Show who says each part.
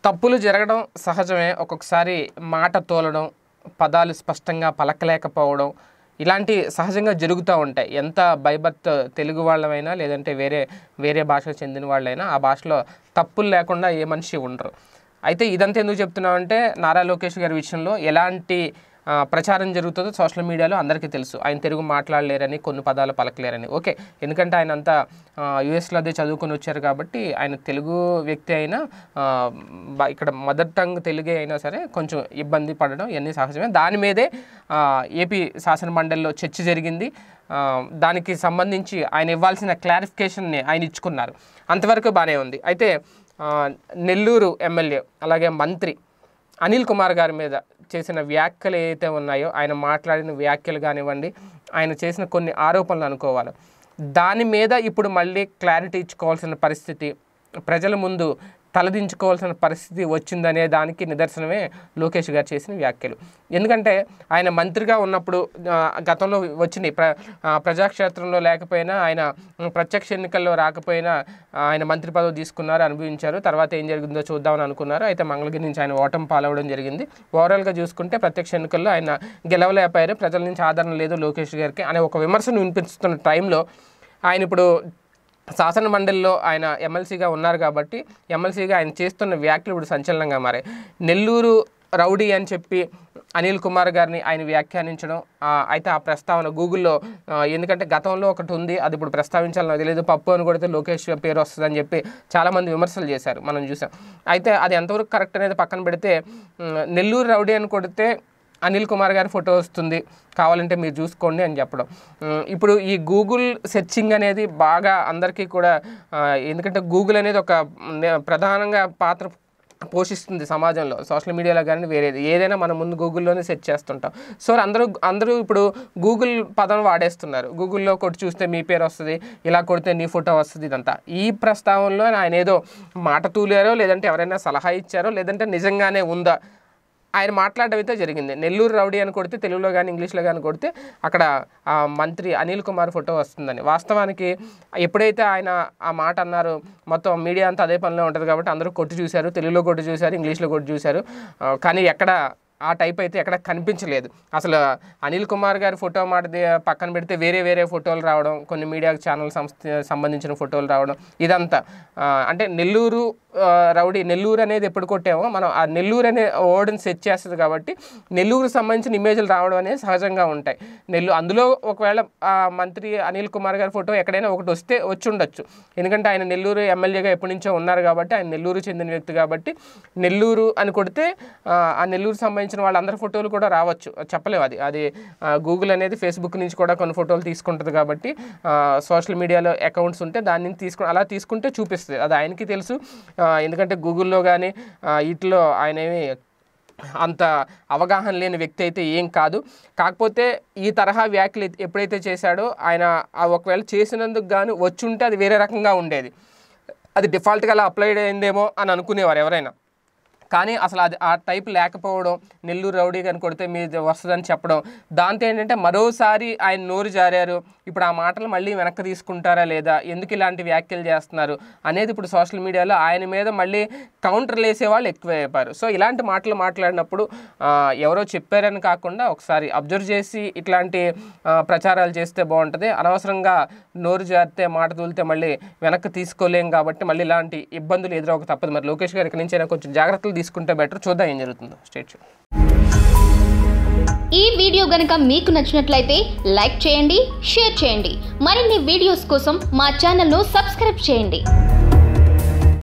Speaker 1: తప్పులు జరగడం సహజమే ఒక్కొక్కసారి మాట తోలడం పదాలు స్పష్టంగా పలకలేకపోవడం ఇలాంటి సహజంగా జరుగుతూ ఉంటాయి ఎంత బైబర్త్ తెలుగు వాళ్ళమైనా లేదంటే వేరే వేరే భాషకు చెందిన వాళ్ళైనా ఆ భాషలో తప్పులు లేకుండా ఏ మనిషి ఉండరు అయితే ఇదంతా ఎందుకు చెప్తున్నామంటే నారా లోకేష్ గారి విషయంలో ఎలాంటి ఆ, ప్రచారం జరుగుతుందో సోషల్ మీడియాలో అందరికీ తెలుసు ఆయన తెలుగు మాట్లాడలేరని కొన్ని పదాలు పలకలేరని ఓకే ఎందుకంటే ఆయన అంతా యుఎస్లో అదే చదువుకొని వచ్చారు కాబట్టి ఆయన తెలుగు వ్యక్తి అయినా ఆ, బ- ఇక్కడ మదర్ టంగ్ తెలుగే అయినా సరే కొంచెం ఇబ్బంది పడడం ఇవన్నీ సహజమే దాని మీదే ఆ, ఏపీ శాసన మండలిలో చర్చ జరిగింది ఆ, దానికి సంబంధించి ఆయన ఇవ్వాల్సిన క్లారిఫికేషన్ని ఆయన ఇచ్చుకున్నారు అంతవరకు బాగానే ఉంది అయితే ఆ, నెల్లూరు ఎమ్మెల్యే అలాగే మంత్రి అనిల్ కుమార్ గారి మీద చేసిన వ్యాఖ్యలు ఏవైతే ఉన్నాయో ఆయన మాట్లాడిన వ్యాఖ్యలు కానివ్వండి ఆయన చేసిన కొన్ని ఆరోపణలు అనుకోవాలి దాని మీద ఇప్పుడు మళ్ళీ క్లారిటీ ఇచ్చుకోవాల్సిన పరిస్థితి ప్రజల ముందు తలదించుకోవాల్సిన పరిస్థితి వచ్చిందనే దానికి నిదర్శనమే లోకేష్ గారు చేసిన వ్యాఖ్యలు ఎందుకంటే ఆయన మంత్రిగా ఉన్నప్పుడు ఆ, గతంలో వచ్చినాయి ప్ర ఆ, ప్రజాక్షేత్రంలో లేకపోయినా ఆయన ఉమ్, ప్రత్యక్ష ఎన్నికల్లో రాకపోయినా ఆ, ఆయన మంత్రి పదవి తీసుకున్నారు అనుభవించారు తర్వాత ఏం జరిగిందో చూద్దామని అనుకున్నారు అయితే మంగళగిరి నుంచి ఆయన ఓటమి పాలవడం జరిగింది ఓవరాల్గా చూసుకుంటే ప్రత్యక్ష ఎన్నికల్లో ఆయన గెలవలేకపోయారు ప్రజల నుంచి ఆదరణ లేదు లోకేష్ గారికి అనే ఒక విమర్శను వినిపిస్తున్న టైంలో ఆయన ఇప్పుడు శాసన మండలిలో ఆయన ఎమ్మెల్సీగా ఉన్నారు కాబట్టి ఎమ్మెల్సీగా ఆయన చేస్తున్న వ్యాఖ్యలు ఇప్పుడు సంచలనంగా మారాయి నెల్లూరు రౌడీ అని చెప్పి అనిల్ కుమార్ గారిని ఆయన వ్యాఖ్యానించడం ఆ, అయితే ఆ ప్రస్తావన గూగుల్లో ఆ, ఎందుకంటే గతంలో ఒకటి ఉంది అది ఇప్పుడు ప్రస్తావించాలని నాకు తెలియదు పప్పు అని కొడితే లోకేష్ పేరు వస్తుందని చెప్పి చాలామంది విమర్శలు చేశారు మనం చూసాం అయితే అది ఎంతవరకు కరెక్ట్ అనేది పక్కన పెడితే ఉమ్, నెల్లూరు రౌడీ అని కొడితే అనిల్ కుమార్ గారి ఫోటో వస్తుంది కావాలంటే మీరు చూసుకోండి అని చెప్పడం ఉమ్, ఇప్పుడు ఈ గూగుల్ సెర్చింగ్ అనేది బాగా అందరికీ కూడా ఆ, ఎందుకంటే గూగుల్ అనేది ఒక నే- ప్రధానంగా పాత్ర పోషిస్తుంది సమాజంలో సోషల్ మీడియాలో కానీ వేరేది ఏదైనా మనం ముందు గూగుల్లోనే సెర్చ్ చేస్తుంటాం సో అందరూ అందరూ ఇప్పుడు గూగుల్ పదం వాడేస్తున్నారు గూగుల్లో కొట్టి చూస్తే మీ పేరు వస్తుంది ఇలా కొడితే నీ ఫోటో వస్తుంది ఇదంతా ఈ ప్రస్తావనలో ఆయన ఏదో మాట తూలారో లేదంటే ఎవరైనా సలహా ఇచ్చారో లేదంటే నిజంగానే ఉందా ఆయన మాట్లాడడం అయితే జరిగింది నెల్లూరు రౌడీ అని కొడితే తెలుగులో కానీ ఇంగ్లీష్లో కానీ కొడితే అక్కడ ఆ మంత్రి అనిల్ కుమార్ ఫోటో వస్తుందని వాస్తవానికి ఎప్పుడైతే ఆయన ఆ మాట అన్నారు మొత్తం మీడియా అంతా అదే పనిలో ఉంటుంది కాబట్టి అందరూ కొట్టి చూశారు తెలుగులో కొట్టి చూశారు ఇంగ్లీష్లో కొట్టి చూశారు ఆ, కానీ ఎక్కడ ఆ టైప్ అయితే ఎక్కడ కనిపించలేదు అసలు అనిల్ కుమార్ గారి ఫోటో మాట ది- పక్కన పెడితే వేరే వేరే ఫోటోలు రావడం కొన్ని మీడియా ఛానల్ సంస్థ సంబంధించిన ఫోటోలు రావడం ఇదంతా ఆ, అంటే నెల్లూరు ఆ, రౌడీ నెల్లూరు అనేది ఎప్పుడు కొట్టామో మనం ఆ నెల్లూరు అనే వర్డ్ని సెట్ చేస్తుంది కాబట్టి నెల్లూరుకు సంబంధించిన ఇమేజ్లు రావడం అనేది సహజంగా ఉంటాయి నెల్లూరు అందులో ఒకవేళ ఆ మంత్రి అనిల్ కుమార్ గారి ఫోటో ఎక్కడైనా ఒకటి వస్తే వచ్చి ఉండొచ్చు ఎందుకంటే ఆయన నెల్లూరు ఎమ్మెల్యేగా ఎప్పటి నుంచో ఉన్నారు కాబట్టి ఆయన నెల్లూరు చెందిన వ్యక్తి కాబట్టి నెల్లూరు అని కొడితే ఆ, ఆ నెల్లూరు సంబంధించిన వాళ్ళందరి ఫోటోలు కూడా రావచ్చు చెప్పలేము అది అది ఆ, గూగుల్ అనేది ఫేస్బుక్ నుంచి కూడా కొన్ని ఫోటోలు తీసుకుంటుంది కాబట్టి ఆ, సోషల్ మీడియాలో అకౌంట్స్ ఉంటే దాని నుంచి తీసుకు అలా తీసుకుంటే చూపిస్తుంది అది ఆయనకి తెలుసు ఆ, ఎందుకంటే గూగుల్లో కానీ వీటిలో ఆయన ఏమి అంత అవగాహన లేని వ్యక్తి అయితే ఏం కాదు కాకపోతే ఈ తరహా వ్యాఖ్యలు ఎప్పుడైతే చేశాడో ఆయన ఆ ఒకవేళ చేసినందుకు గాను వచ్చుంటే అది వేరే రకంగా ఉండేది అది డిఫాల్ట్గా అలా అప్లైడ్ అయిందేమో అని అనుకునేవారు ఎవరైనా కానీ అసలు అది ఆ టైప్ లేకపోవడం నెల్లూరు రౌడీ అని కొడితే మీది వస్తుందని చెప్పడం దాంతో ఏంటంటే మరోసారి ఆయన నోరు జారారు ఇప్పుడు ఆ మాటలు మళ్ళీ వెనక్కి తీసుకుంటారా లేదా ఎందుకు ఇలాంటి వ్యాఖ్యలు చేస్తున్నారు అనేది ఇప్పుడు సోషల్ మీడియాలో ఆయన మీద మళ్ళీ కౌంటర్లు వేసే వాళ్ళు ఎక్కువైపోయారు సో ఇలాంటి మాటలు మాట్లాడినప్పుడు ఆ, ఎవరో చెప్పారని కాకుండా ఒకసారి అబ్జర్వ్ చేసి ఇట్లాంటి ఆ, ప్రచారాలు చేస్తే బాగుంటుంది అనవసరంగా నోరు జారితే మాట తూలితే మళ్ళీ వెనక్కి తీసుకోలేం కాబట్టి మళ్ళీ ఇలాంటి ఇబ్బందులు ఎదురవక తప్పదు మరి లోకేష్ గారి ఇక్కడి నుంచి అయినా కొంచెం జాగ్రత్తలు తీసుకుంటే బెటర్ చూద్దాం ఏం జరుగుతుందో స్టేట్
Speaker 2: ఈ వీడియో గనక మీకు నచ్చినట్లయితే లైక్ చేయండి షేర్ చేయండి మరిన్ని వీడియోస్ కోసం మా ఛానల్ను సబ్స్క్రైబ్ చేయండి